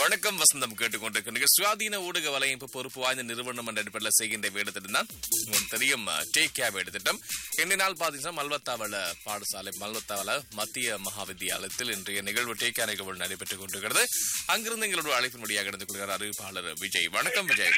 வணக்கம் வசந்தம் கேட்டுக்கொண்டிருக்கின்ற சுயாதீன ஊடக வலையமைப்பு பொறுப்பு வாய்ந்த நிறுவனம் என்ற அடிப்படையில் செய்கின்ற வேலை திட்டம் தான் உங்களுக்கு தெரியும் டேக் கேப் வேலை திட்டம் இந்த நாள் பார்த்தீங்கன்னா மல்வத்தாவள பாடசாலை மல்வத்தாவள மத்திய மகாவித்தியாலயத்தில் இன்றைய நிகழ்வு டேக் கேர் நிகழ்வு நடைபெற்றுக் கொண்டிருக்கிறது அங்கிருந்து எங்களோட அழைப்பின் வழியாக நடந்து கொள்கிறார் அறிவிப்பாளர் விஜய் வணக்கம் விஜய்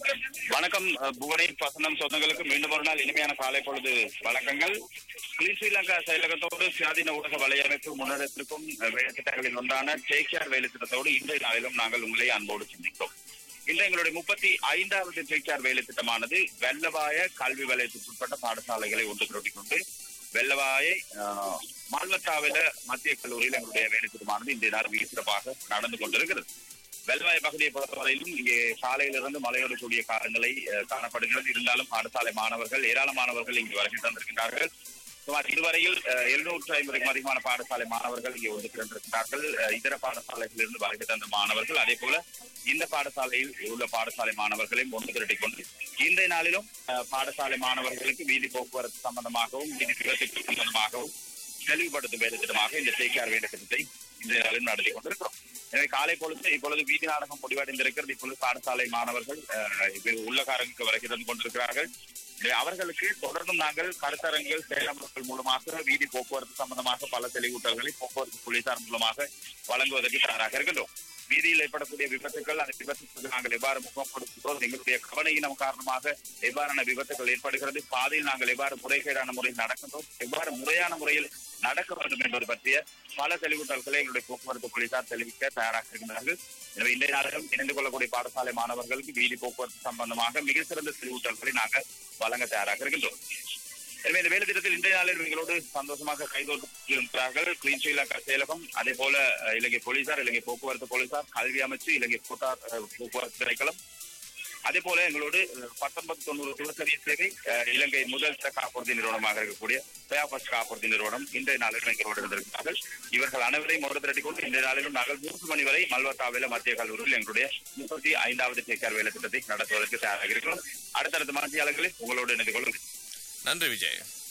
வணக்கம் அஹ், புவனை வசந்தம் சொந்தங்களுக்கு மீண்டும் ஒரு நாள் இனிமையான காலை பொழுது வணக்கங்கள் ஸ்ரீ ஸ்ரீலங்கா செயலகத்தோடு சுயாதீன ஊடக வலையமைப்பு முன்னெடுத்திருக்கும் அஹ், வேலைத்திட்டங்களில் ஒன்றான டேக் கேர் வேலைத்திட்டத்தோடு இன்றைய நாளிலும் நாங்கள் உங்களை அன்போடு சந்திக்கிறோம் இன்று எங்களுடைய முப்பத்தி ஐந்தாவது டேக் கேர் வேலை திட்டமானது வெள்ளவாய கல்வி வலயத்துக்கு உட்பட்ட பாடசாலைகளை ஒன்று திரட்டிக் கொண்டு வெள்ளவாயை அஹ், மால்வத்தாவில மத்திய கல்லூரியில் எங்களுடைய வேலை திட்டமானது இன்றைய நாள் மிக சிறப்பாக நடந்து கொண்டிருக்கிறது வெள்வாய் பகுதியை பொறுத்தவரையிலும் இங்கே சாலையிலிருந்து மலையோடு கூடிய காலங்களை அஹ், காணப்படுகிறது இருந்தாலும் பாடசாலை மாணவர்கள் ஏராளமானவர்கள் இங்கு வருகை தந்திருக்கின்றார்கள் சுமார் இதுவரையில் எழுநூற்று ஐம்பதுக்கும் அதிகமான பாடசாலை மாணவர்கள் இங்கே ஒன்று திரண்டிருக்கிறார்கள் அஹ், இதர பாடசாலைகளிலிருந்து வருகை தந்த மாணவர்கள் அதே போல இந்த பாடசாலையில் உள்ள பாடசாலை மாணவர்களையும் ஒன்று திரட்டிக் கொண்டு இன்றைய நாளிலும் அஹ், பாடசாலை மாணவர்களுக்கு வீதி போக்குவரத்து சம்பந்தமாகவும் வீதி விபத்துக்கு சம்பந்தமாகவும் தெளிவுபடுத்தும் வேலை திட்டமாக இந்த தேக்கார் வேலை திட்டத்தை இன்றைய நாளில் நடத்தி கொண்டிருக்கிறோம் எனவே காலை பொழுது இப்பொழுது வீதி நாடகம் முடிவடைந்திருக்கிறது இப்பொழுது பாடசாலை மாணவர்கள் அஹ், இது உள்ளகாரங்களுக்கு வருகை தந்து கொண்டிருக்கிறார்கள் எனவே அவர்களுக்கு தொடர்ந்தும் நாங்கள் கருத்தரங்குகள் செயலமர்கள் மூலமாக வீதி போக்குவரத்து சம்பந்தமாக பல தெளிவூட்டல்களை போக்குவரத்து போலீசார் மூலமாக வழங்குவதற்கு தயாராக இருக்கின்றோம் வீதியில் ஏற்படக்கூடிய விபத்துக்கள் அந்த விபத்துக்கு நாங்கள் எவ்வாறு முகம் கொடுக்கிறோம் எங்களுடைய கவனையினம் காரணமாக எவ்வாறான விபத்துகள் ஏற்படுகிறது பாதையில் நாங்கள் எவ்வாறு முறைகேடான முறையில் நடக்கின்றோம் எவ்வாறு முறையான முறையில் நடக்க வேண்டும் என்பது பற்றிய பல தெளிவூட்டல்களை எங்களுடைய போக்குவரத்து போலீசார் தெரிவிக்க தயாராக இருக்கின்றார்கள் எனவே இன்றைய நாளிலும் இணைந்து கொள்ளக்கூடிய பாடசாலை மாணவர்களுக்கு வீதி போக்குவரத்து சம்பந்தமாக மிக சிறந்த தெளிவூட்டல்களை நாங்கள் வழங்க தயாராக இருக்கின்றோம் எனவே இந்த வேலை திட்டத்தில் இன்றைய நாளில் எங்களோடு சந்தோஷமாக கைதோட்டிருக்கிறார்கள் கிளீன் ஸ்ரீலங்கா செயலகம் அதே போல அஹ், இலங்கை போலீசார் இலங்கை போக்குவரத்து போலீசார் கல்வி அமைச்சு இலங்கை போட்டார் அஹ், போக்குவரத்து திணைக்களம் அதே போல எங்களோடு பத்தொன்பது தொண்ணூறு துவசரிய சேவை அஹ், இலங்கை முதல் தர காப்புறுதி நிறுவனமாக இருக்கக்கூடிய பேபஸ் காப்புறுதி நிறுவனம் இன்றைய நாளிலும் எங்களோடு இருந்திருக்கிறார்கள் இவர்கள் அனைவரையும் ஒரு திரட்டிக் கொண்டு இன்றைய நாளிலும் நாங்கள் மூன்று மணி வரை மல்வத்தாவில மத்திய கல்லூரியில் எங்களுடைய முப்பத்தி ஐந்தாவது சேக்கார் வேலை திட்டத்தை நடத்துவதற்கு தயாராக இருக்கிறோம் அடுத்தடுத்த மனசியாளர்களை உங்களோடு இணைந்து கொள்ளுங்கள் நன்றி விஜய்